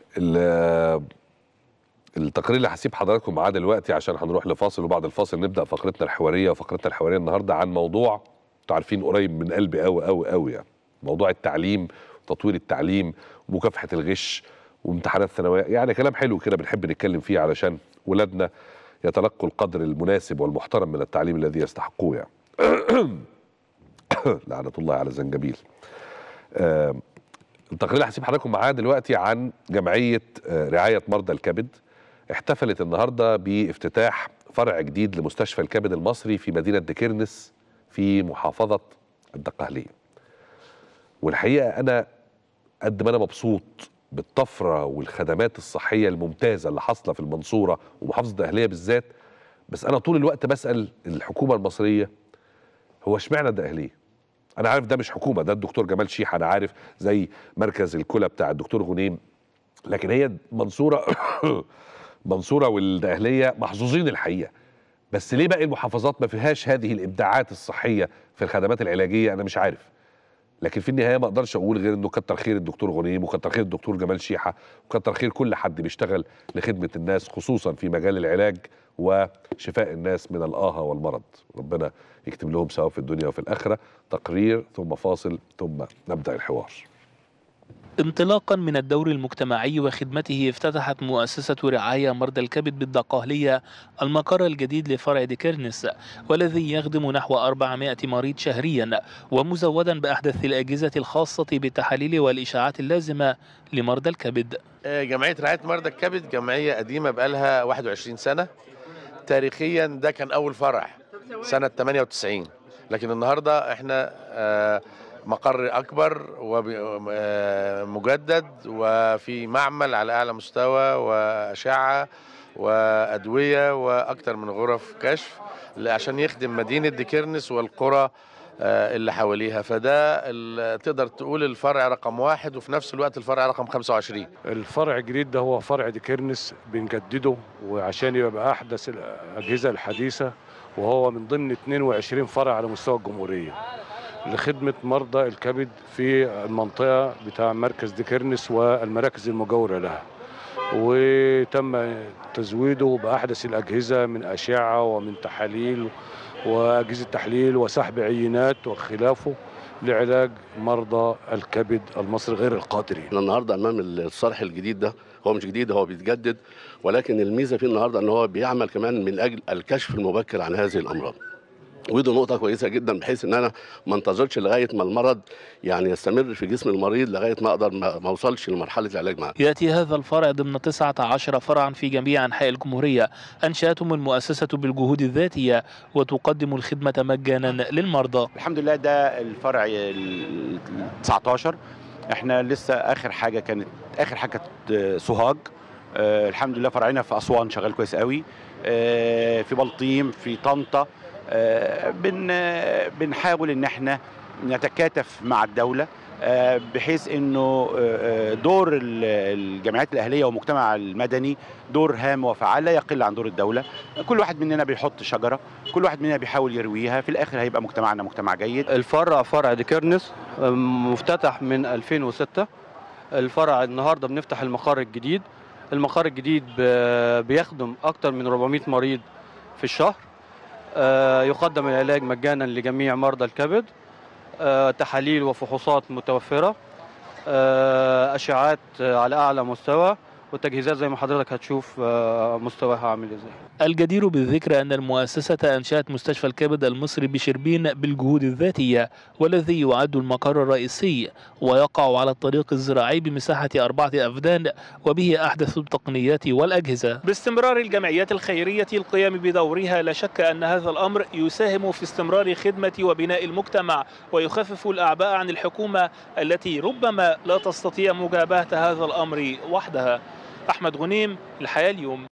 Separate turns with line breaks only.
ال- التقرير اللي هسيب حضراتكم معاه دلوقتي عشان هنروح لفاصل وبعد الفاصل نبدا فقرتنا الحواريه وفقرتنا الحواريه النهارده عن موضوع انتوا عارفين قريب من قلبي قوي قوي قوي يعني موضوع التعليم وتطوير التعليم ومكافحه الغش وامتحانات الثانويه يعني كلام حلو كده بنحب نتكلم فيه علشان ولادنا يتلقوا القدر المناسب والمحترم من التعليم الذي يستحقوه يعني لعنه الله على زنجبيل آه التقرير اللي هسيب حضراتكم معاه دلوقتي عن جمعيه آه، رعايه مرضى الكبد احتفلت النهارده بافتتاح فرع جديد لمستشفى الكبد المصري في مدينه ديكيرنس في محافظه الدقهليه. والحقيقه انا قد ما انا مبسوط بالطفره والخدمات الصحيه الممتازه اللي حاصله في المنصوره ومحافظه الدقهليه بالذات بس انا طول الوقت بسال الحكومه المصريه هو اشمعنى الدقهليه؟ انا عارف ده مش حكومه ده الدكتور جمال شيحه انا عارف زي مركز الكلى بتاع الدكتور غنيم لكن هي منصوره منصوره والدقهليه محظوظين الحقيقه بس ليه باقي المحافظات ما فيهاش هذه الابداعات الصحيه في الخدمات العلاجيه انا مش عارف لكن في النهايه ما اقدرش اقول غير انه كتر خير الدكتور غنيم وكتر خير الدكتور جمال شيحه وكتر خير كل حد بيشتغل لخدمه الناس خصوصا في مجال العلاج وشفاء الناس من الاهه والمرض ربنا يكتب لهم ثواب في الدنيا وفي الاخره تقرير ثم فاصل ثم نبدا الحوار
انطلاقا من الدور المجتمعي وخدمته افتتحت مؤسسة رعاية مرضى الكبد بالدقهلية المقر الجديد لفرع ديكيرنس والذي يخدم نحو 400 مريض شهريا ومزودا بأحدث الأجهزة الخاصة بالتحاليل والإشاعات اللازمة لمرضى الكبد
آه، جمعية رعاية مرضى الكبد جمعية قديمة بقالها 21 سنة تاريخيا ده كان أول فرع سنة 98 لكن النهاردة احنا آه، مقر أكبر ومجدد وفي معمل على أعلى مستوى وأشعة وأدوية وأكثر من غرف كشف عشان يخدم مدينة ديكيرنس والقرى آه، اللي حواليها فده ال- تقدر تقول الفرع رقم واحد وفي نفس الوقت الفرع رقم 25
الفرع الجديد ده هو فرع ديكيرنس بنجدده وعشان يبقى احدث الاجهزه الحديثه وهو من ضمن 22 فرع على مستوى الجمهوريه لخدمه مرضى الكبد في المنطقه بتاع مركز ديكيرنس والمراكز المجاوره لها وتم تزويده باحدث الاجهزه من اشعه ومن تحاليل واجهزه تحليل وسحب عينات وخلافه لعلاج مرضى الكبد المصري غير القادرين
احنا النهارده امام الصرح الجديد ده هو مش جديد هو بيتجدد ولكن الميزه فيه النهارده ان هو بيعمل كمان من اجل الكشف المبكر عن هذه الامراض ودي نقطة كويسة جدا بحيث ان انا ما انتظرش لغاية ما المرض يعني يستمر في جسم المريض لغاية ما اقدر ما ما اوصلش لمرحلة العلاج معاه.
يأتي هذا الفرع ضمن 19 فرعا في جميع أنحاء الجمهورية أنشأتهم المؤسسة بالجهود الذاتية وتقدم الخدمة مجانا للمرضى
الحمد لله ده الفرع ال 19 احنا لسه اخر حاجه كانت اخر حاجه كانت آه، سوهاج آه، الحمد لله فرعنا في اسوان شغال كويس قوي آه، في بلطيم في طنطا آه، بن آه، بنحاول ان احنا نتكاتف مع الدوله آه، بحيث انه آه، آه، دور ال- الجمعيات الاهليه والمجتمع المدني دور هام وفعال لا يقل عن دور الدوله كل واحد مننا بيحط شجره كل واحد مننا بيحاول يرويها في الاخر هيبقى مجتمعنا مجتمع جيد
الفرع فرع ديكيرنس مفتتح من 2006 الفرع النهارده بنفتح المقر الجديد المقر الجديد ب- بيخدم اكتر من 400 مريض في الشهر آه، يقدم العلاج مجانا لجميع مرضى الكبد آه، تحاليل وفحوصات متوفرة آه، أشعات آه، على أعلى مستوى والتجهيزات زي ما حضرتك هتشوف آه، مستواها عامل ازاي
الجدير بالذكر أن المؤسسة أنشأت مستشفى الكبد المصري بشربين بالجهود الذاتية والذي يعد المقر الرئيسي ويقع على الطريق الزراعي بمساحة أربعة أفدان وبه أحدث التقنيات والأجهزة باستمرار الجمعيات الخيرية القيام بدورها لا شك أن هذا الأمر يساهم في استمرار خدمة وبناء المجتمع ويخفف الأعباء عن الحكومة التي ربما لا تستطيع مجابهة هذا الأمر وحدها أحمد غنيم الحياة اليوم